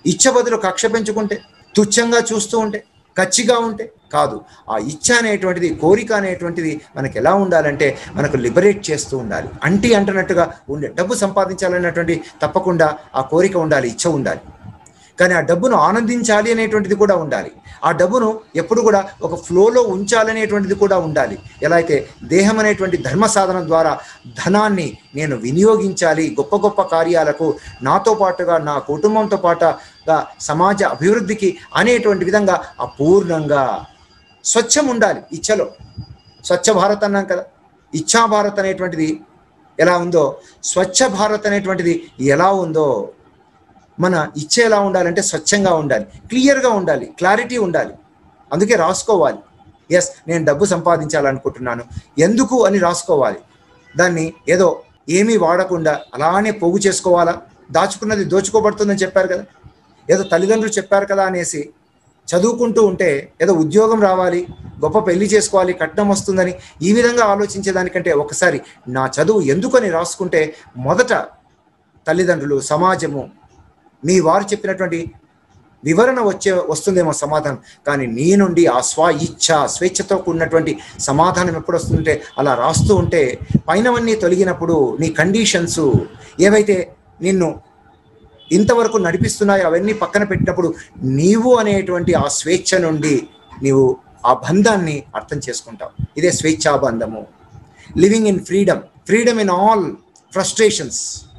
ఇచ్చ బదులు కక్ష పెంచుకుంటే తుచ్చంగా చూస్తూ ఉంటే కచ్చిగా ఉంటే కాదు ఆ ఇచ్చ అనేటువంటిది కోరిక అనేటువంటిది మనకి ఎలా ఉండాలంటే మనకు లిబరేట్ చేస్తూ ఉండాలి అంటి అంటున్నట్టుగా ఉండే డబ్బు సంపాదించాలన్నటువంటి తప్పకుండా ఆ కోరిక ఉండాలి ఇచ్చ ఉండాలి కానీ ఆ డబ్బును ఆనందించాలి అనేటువంటిది కూడా ఉండాలి ఆ డబ్బును ఎప్పుడు కూడా ఒక ఫ్లోలో ఉంచాలనేటువంటిది కూడా ఉండాలి ఎలా అయితే దేహం అనేటువంటి ధర్మ సాధన ద్వారా ధనాన్ని నేను వినియోగించాలి గొప్ప గొప్ప కార్యాలకు నాతో పాటుగా నా కుటుంబంతో పాటుగా సమాజ అభివృద్ధికి అనేటువంటి విధంగా అపూర్ణంగా స్వచ్ఛం ఉండాలి ఇచ్చలో స్వచ్ఛ భారత్ అన్నాం కదా ఇచ్చా భారత్ అనేటువంటిది ఎలా ఉందో స్వచ్ఛ భారత్ అనేటువంటిది ఎలా ఉందో మన ఇచ్చ ఎలా ఉండాలంటే స్వచ్ఛంగా ఉండాలి క్లియర్గా ఉండాలి క్లారిటీ ఉండాలి అందుకే రాసుకోవాలి ఎస్ నేను డబ్బు సంపాదించాలనుకుంటున్నాను ఎందుకు అని రాసుకోవాలి దాన్ని ఏదో ఏమీ వాడకుండా అలానే పోగు చేసుకోవాలా దాచుకున్నది దోచుకోబడుతుందని చెప్పారు కదా ఏదో తల్లిదండ్రులు చెప్పారు కదా అనేసి చదువుకుంటూ ఉంటే ఏదో ఉద్యోగం రావాలి గొప్ప పెళ్లి చేసుకోవాలి కట్నం వస్తుందని ఈ విధంగా ఆలోచించేదానికంటే ఒకసారి నా చదువు ఎందుకని రాసుకుంటే మొదట తల్లిదండ్రులు సమాజము మీ వారు చెప్పినటువంటి వివరణ వచ్చే వస్తుందేమో సమాధానం కానీ నీ నుండి ఆ స్వ ఇచ్ఛ స్వేచ్ఛతో కూడినటువంటి సమాధానం ఎప్పుడు వస్తుంటే అలా రాస్తూ ఉంటే పైనవన్నీ తొలగినప్పుడు నీ కండిషన్స్ ఏవైతే నిన్ను ఇంతవరకు నడిపిస్తున్నాయో అవన్నీ పక్కన పెట్టినప్పుడు నీవు అనేటువంటి ఆ స్వేచ్ఛ నుండి నీవు ఆ బంధాన్ని అర్థం చేసుకుంటావు ఇదే స్వేచ్ఛాబంధము living in freedom freedom in all frustrations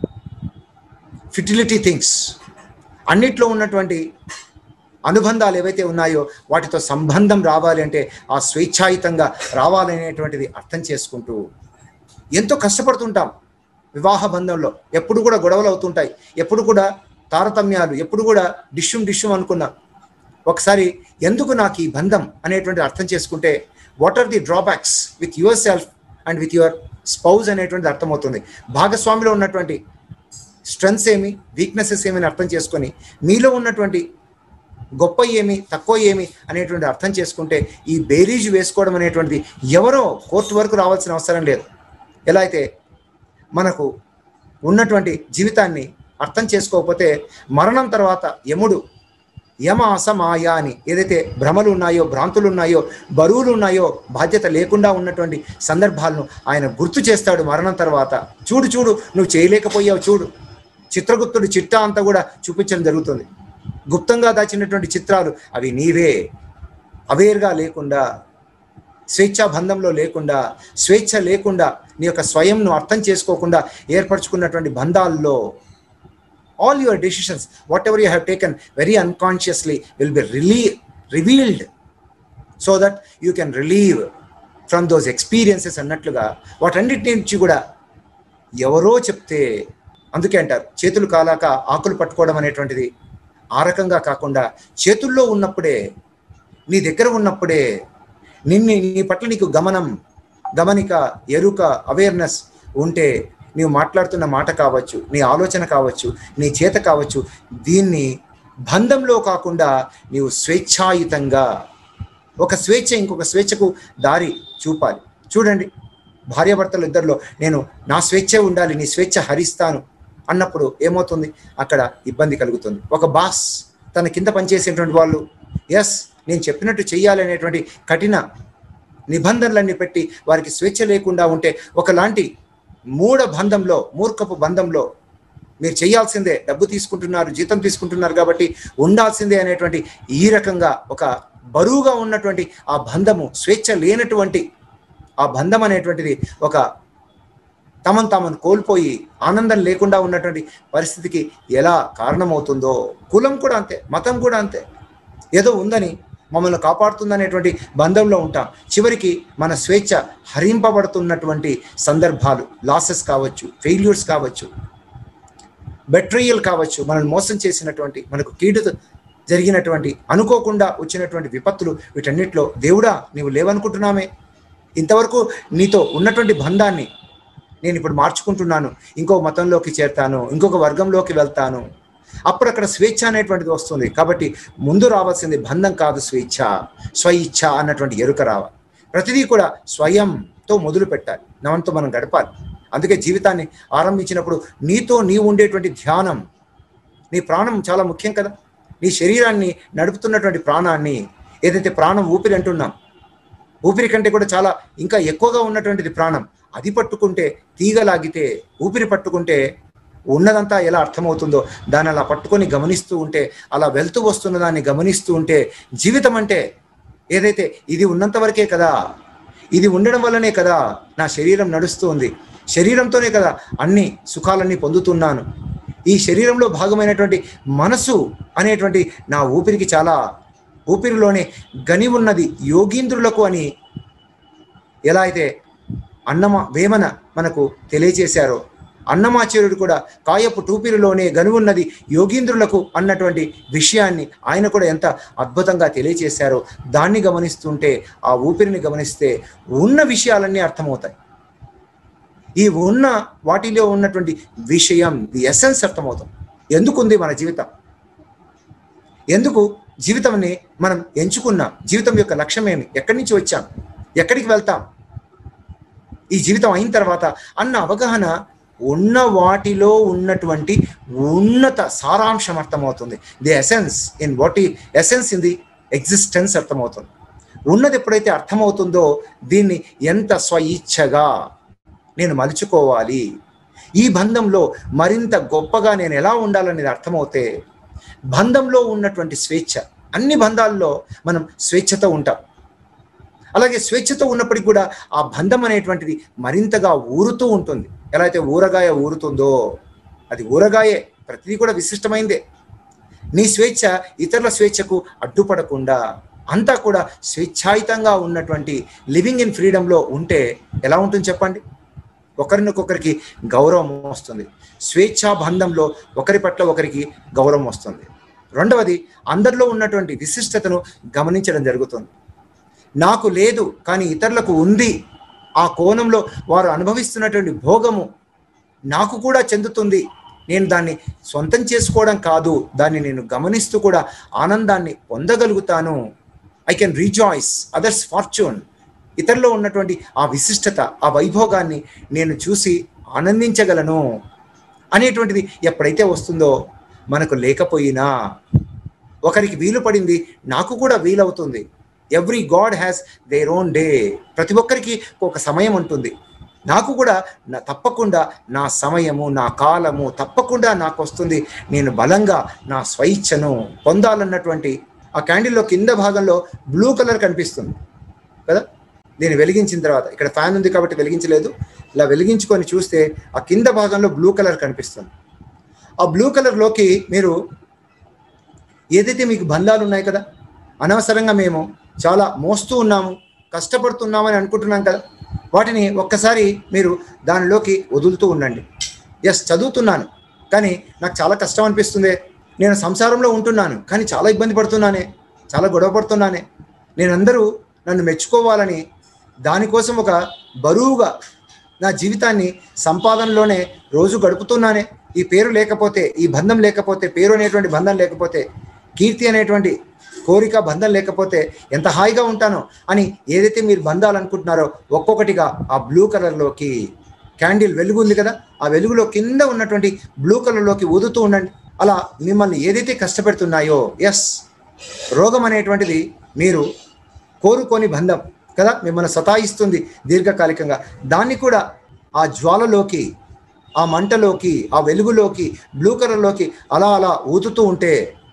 futility things అన్నిట్లో ఉన్నటువంటి అనుబంధాలు ఏవైతే ఉన్నాయో వాటితో సంబంధం రావాలి అంటే ఆ స్వేచ్ఛాయుతంగా రావాలనేటువంటిది అర్థం చేసుకుంటూ ఎంతో కష్టపడుతుంటాం వివాహ బంధంలో ఎప్పుడు కూడా గొడవలు అవుతుంటాయి ఎప్పుడు కూడా తారతమ్యాలు ఎప్పుడు కూడా డిష్యూమ్ డిష్యూమ్ అనుకున్నాం ఒకసారి ఎందుకు నాకు ఈ బంధం అనేటువంటి అర్థం చేసుకుంటే what are the drawbacks with your self and with your spouse అనేటువంటిది అర్థమవుతుంది భాగస్వామిలో ఉన్నటువంటి స్ట్రెంగ్స్ ఏమి వీక్నెసెస్ ఏమి అర్థం చేసుకొని మీలో ఉన్నటువంటి గొప్ప ఏమి తక్కువ ఏమి అనేటువంటి అర్థం చేసుకుంటే ఈ బేరీజ్ వేసుకోవడం అనేటువంటిది ఎవరో కోర్టు వరకు రావాల్సిన అవసరం లేదు ఎలా అయితే మనకు ఉన్నటువంటి జీవితాన్ని అర్థం చేసుకోకపోతే మరణం తర్వాత యముడు యమ అసమాయ అని ఏదైతే భ్రమలు ఉన్నాయో భ్రాంతులు ఉన్నాయో బరువులు ఉన్నాయో బాధ్యత లేకుండా ఉన్నటువంటి సందర్భాలను ఆయన గుర్తు చేస్తాడు మరణం తర్వాత చూడు చూడు నువ్వు చేయలేకపోయావు చూడు చిత్రగుప్తుడు చిట్టా అంతా కూడా చూపించడం జరుగుతుంది గుప్తంగా దాచినటువంటి చిత్రాలు అవి నీవే అవేర్గా లేకుండా స్వేచ్ఛా బంధంలో లేకుండా స్వేచ్ఛ లేకుండా నీ యొక్క స్వయంను అర్థం చేసుకోకుండా ఏర్పరచుకున్నటువంటి బంధాల్లో all your decisions whatever you have taken very unconsciously will be really revealed so that you can relieve from those experiences అన్నట్లుగా వాటన్నిటి నుంచి కూడా ఎవరో చెప్తే అందుకే అంటారు చేతులు కాలాక ఆకులు పట్టుకోవడం అనేటువంటిది ఆ రకంగా కాకుండా చేతుల్లో ఉన్నప్పుడే నీ దగ్గర ఉన్నప్పుడే నిన్ను నీ పట్ల నీకు గమనం గమనిక ఎరుక అవేర్నెస్ ఉంటే నీవు మాట్లాడుతున్న మాట కావచ్చు నీ ఆలోచన కావచ్చు నీ చేత కావచ్చు దీన్ని బంధంలో కాకుండా నీవు స్వేచ్ఛాయుతంగా ఒక స్వేచ్ఛ ఇంకొక స్వేచ్ఛకు దారి చూపాలి చూడండి భార్యాభర్తలు ఇద్దరిలో నేను నా స్వేచ్ఛ ఉండాలి నీ స్వేచ్ఛ హరిస్తాను అన్నప్పుడు ఏమవుతుంది అక్కడ ఇబ్బంది కలుగుతుంది ఒక బాస్ తన కింద పనిచేసేటువంటి వాళ్ళు ఎస్ నేను చెప్పినట్టు చెయ్యాలి అనేటువంటి కఠిన నిబంధనలన్నీ పెట్టి వారికి స్వేచ్ఛ లేకుండా ఉంటే ఒకలాంటి మూఢ బంధంలో మూర్ఖపు బంధంలో మీరు చేయాల్సిందే డబ్బు తీసుకుంటున్నారు జీతం తీసుకుంటున్నారు కాబట్టి ఉండాల్సిందే అనేటువంటి ఈ రకంగా ఒక బరువుగా ఉన్నటువంటి ఆ బంధము స్వేచ్ఛ లేనటువంటి ఆ బంధం అనేటువంటిది ఒక తమను తామను కోల్పోయి ఆనందం లేకుండా ఉన్నటువంటి పరిస్థితికి ఎలా కారణమవుతుందో కులం కూడా అంతే మతం కూడా అంతే ఏదో ఉందని మమ్మల్ని కాపాడుతుందనేటువంటి బంధంలో ఉంటాం చివరికి మన స్వేచ్ఛ హరింపబడుతున్నటువంటి సందర్భాలు లాసెస్ కావచ్చు ఫెయిల్యూర్స్ కావచ్చు బెట్రియల్ కావచ్చు మనల్ని మోసం చేసినటువంటి మనకు కీడు జరిగినటువంటి అనుకోకుండా వచ్చినటువంటి విపత్తులు వీటన్నిటిలో దేవుడా నీవు లేవనుకుంటున్నామే ఇంతవరకు నీతో ఉన్నటువంటి బంధాన్ని నేను ఇప్పుడు మార్చుకుంటున్నాను ఇంకో మతంలోకి చేరతాను ఇంకొక వర్గంలోకి వెళ్తాను అప్పుడు అక్కడ స్వేచ్ఛ అనేటువంటిది వస్తుంది కాబట్టి ముందు రావాల్సింది బంధం కాదు స్వేచ్ఛ స్వయిచ్ఛ అన్నటువంటి ఎరుక రావాలి ప్రతిదీ కూడా స్వయంతో మొదలు పెట్టాలి నవంతో మనం గడపాలి అందుకే జీవితాన్ని ఆరంభించినప్పుడు నీతో నీవు ఉండేటువంటి ధ్యానం నీ ప్రాణం చాలా ముఖ్యం కదా నీ శరీరాన్ని నడుపుతున్నటువంటి ప్రాణాన్ని ఏదైతే ప్రాణం ఊపిరి అంటున్నాం ఊపిరి కంటే కూడా చాలా ఇంకా ఎక్కువగా ఉన్నటువంటిది ప్రాణం అది పట్టుకుంటే తీగలాగితే ఊపిరి పట్టుకుంటే ఉన్నదంతా ఎలా అర్థమవుతుందో దాన్ని అలా పట్టుకొని గమనిస్తూ ఉంటే అలా వెళ్తూ వస్తున్న దాన్ని గమనిస్తూ ఉంటే జీవితం అంటే ఏదైతే ఇది ఉన్నంత వరకే కదా ఇది ఉండడం వల్లనే కదా నా శరీరం నడుస్తూ ఉంది శరీరంతోనే కదా అన్ని సుఖాలన్నీ పొందుతున్నాను ఈ శరీరంలో భాగమైనటువంటి మనసు అనేటువంటి నా ఊపిరికి చాలా ఊపిరిలోనే గని ఉన్నది యోగీంద్రులకు అని ఎలా అయితే అన్నమ వేమన మనకు తెలియజేశారో అన్నమాచార్యుడు కూడా కాయపు టూపిరిలోనే గనువున్నది యోగీంద్రులకు అన్నటువంటి విషయాన్ని ఆయన కూడా ఎంత అద్భుతంగా తెలియజేశారో దాన్ని గమనిస్తుంటే ఆ ఊపిరిని గమనిస్తే ఉన్న విషయాలన్నీ అర్థమవుతాయి ఈ ఉన్న వాటిలో ఉన్నటువంటి విషయం ది ఎసెన్స్ అర్థమవుతాం ఎందుకుంది మన జీవితం ఎందుకు జీవితంని మనం ఎంచుకున్నాం జీవితం యొక్క లక్ష్యం ఏమి ఎక్కడి నుంచి వచ్చాం ఎక్కడికి వెళ్తాం ఈ జీవితం అయిన తర్వాత అన్న అవగాహన ఉన్న వాటిలో ఉన్నటువంటి ఉన్నత సారాంశం అర్థమవుతుంది ది ఎసెన్స్ ఇన్ వాట్ ఈ ఎసెన్స్ ఇన్ ది ఎగ్జిస్టెన్స్ అర్థమవుతుంది ఉన్నది ఎప్పుడైతే అర్థమవుతుందో దీన్ని ఎంత స్వయిచ్ఛగా నేను మలుచుకోవాలి ఈ బంధంలో మరింత గొప్పగా నేను ఎలా ఉండాలనేది అర్థమవుతే బంధంలో ఉన్నటువంటి స్వేచ్ఛ అన్ని బంధాల్లో మనం స్వేచ్ఛతో ఉంటాం అలాగే స్వేచ్ఛతో ఉన్నప్పటికీ కూడా ఆ బంధం అనేటువంటిది మరింతగా ఊరుతూ ఉంటుంది ఎలా అయితే ఊరగాయ ఊరుతుందో అది ఊరగాయే ప్రతిదీ కూడా విశిష్టమైందే నీ స్వేచ్ఛ ఇతరుల స్వేచ్ఛకు అడ్డుపడకుండా అంతా కూడా స్వేచ్ఛాయుతంగా ఉన్నటువంటి లివింగ్ ఇన్ ఫ్రీడంలో ఉంటే ఎలా ఉంటుంది చెప్పండి ఒకరినొకరికి గౌరవం వస్తుంది స్వేచ్ఛా బంధంలో ఒకరి పట్ల ఒకరికి గౌరవం వస్తుంది రెండవది అందరిలో ఉన్నటువంటి విశిష్టతను గమనించడం జరుగుతుంది నాకు లేదు కానీ ఇతరులకు ఉంది ఆ కోణంలో వారు అనుభవిస్తున్నటువంటి భోగము నాకు కూడా చెందుతుంది నేను దాన్ని సొంతం చేసుకోవడం కాదు దాన్ని నేను గమనిస్తూ కూడా ఆనందాన్ని పొందగలుగుతాను I can rejoice others fortune ఇతరులో ఉన్నటువంటి ఆ విశిష్టత ఆ వైభోగాన్ని నేను చూసి ఆనందించగలను అనేటువంటిది ఎప్పుడైతే వస్తుందో మనకు లేకపోయినా ఒకరికి వీలు పడింది నాకు కూడా వీలవుతుంది every god has their own day ప్రతి ఒక్కరికి ఒక సమయం ఉంటుంది నాకు కూడా నా తప్పకుండా నా సమయము నా కాలము తప్పకుండా నాకు వస్తుంది నేను బలంగా నా స్వైచ్ఛను పొందాలన్నటువంటి ఆ క్యాండిల్లో కింద భాగంలో బ్లూ కలర్ కనిపిస్తుంది కదా దీన్ని వెలిగించిన తర్వాత ఇక్కడ ఫ్యాన్ ఉంది కాబట్టి వెలిగించలేదు ఇలా వెలిగించుకొని చూస్తే ఆ కింద భాగంలో బ్లూ కలర్ కనిపిస్తుంది ఆ బ్లూ కలర్లోకి మీరు ఏదైతే మీకు బంధాలు ఉన్నాయి కదా అనవసరంగా మేము చాలా మోస్తూ ఉన్నాము కష్టపడుతున్నామని అనుకుంటున్నాం కదా వాటిని ఒక్కసారి మీరు దానిలోకి వదులుతూ ఉండండి ఎస్ చదువుతున్నాను కానీ నాకు చాలా కష్టం అనిపిస్తుంది నేను సంసారంలో ఉంటున్నాను కానీ చాలా ఇబ్బంది పడుతున్నానే చాలా గొడవ పడుతున్నానే నేనందరూ నన్ను మెచ్చుకోవాలని దానికోసం ఒక బరువుగా నా జీవితాన్ని సంపాదనలోనే రోజు గడుపుతున్నానే ఈ పేరు లేకపోతే ఈ బంధం లేకపోతే పేరు అనేటువంటి బంధం లేకపోతే కీర్తి అనేటువంటి కోరిక బంధం లేకపోతే ఎంత హాయిగా ఉంటానో అని ఏదైతే మీరు బంధాలు అనుకుంటున్నారో ఒక్కొక్కటిగా ఆ బ్లూ కలర్లోకి క్యాండిల్ వెలుగు ఉంది కదా ఆ వెలుగులో కింద ఉన్నటువంటి బ్లూ కలర్లోకి ఊదుతూ ఉండండి అలా మిమ్మల్ని ఏదైతే కష్టపెడుతున్నాయో ఎస్ రోగం అనేటువంటిది మీరు కోరుకోని బంధం కదా మిమ్మల్ని సతాయిస్తుంది దీర్ఘకాలికంగా దాన్ని కూడా ఆ జ్వాలలోకి ఆ మంటలోకి ఆ వెలుగులోకి బ్లూ కలర్లోకి అలా అలా ఊతుతూ ఉంటే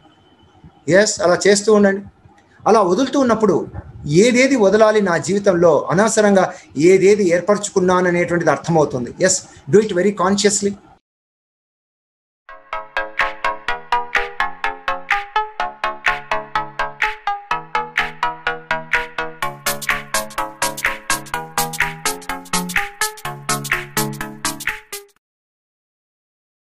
ఎస్ అలా చేస్తూ ఉండండి అలా వదులుతూ ఉన్నప్పుడు ఏదేది వదలాలి నా జీవితంలో అనవసరంగా ఏదేది ఏర్పరచుకున్నాను అనేటువంటిది అర్థమవుతుంది yes do it very consciously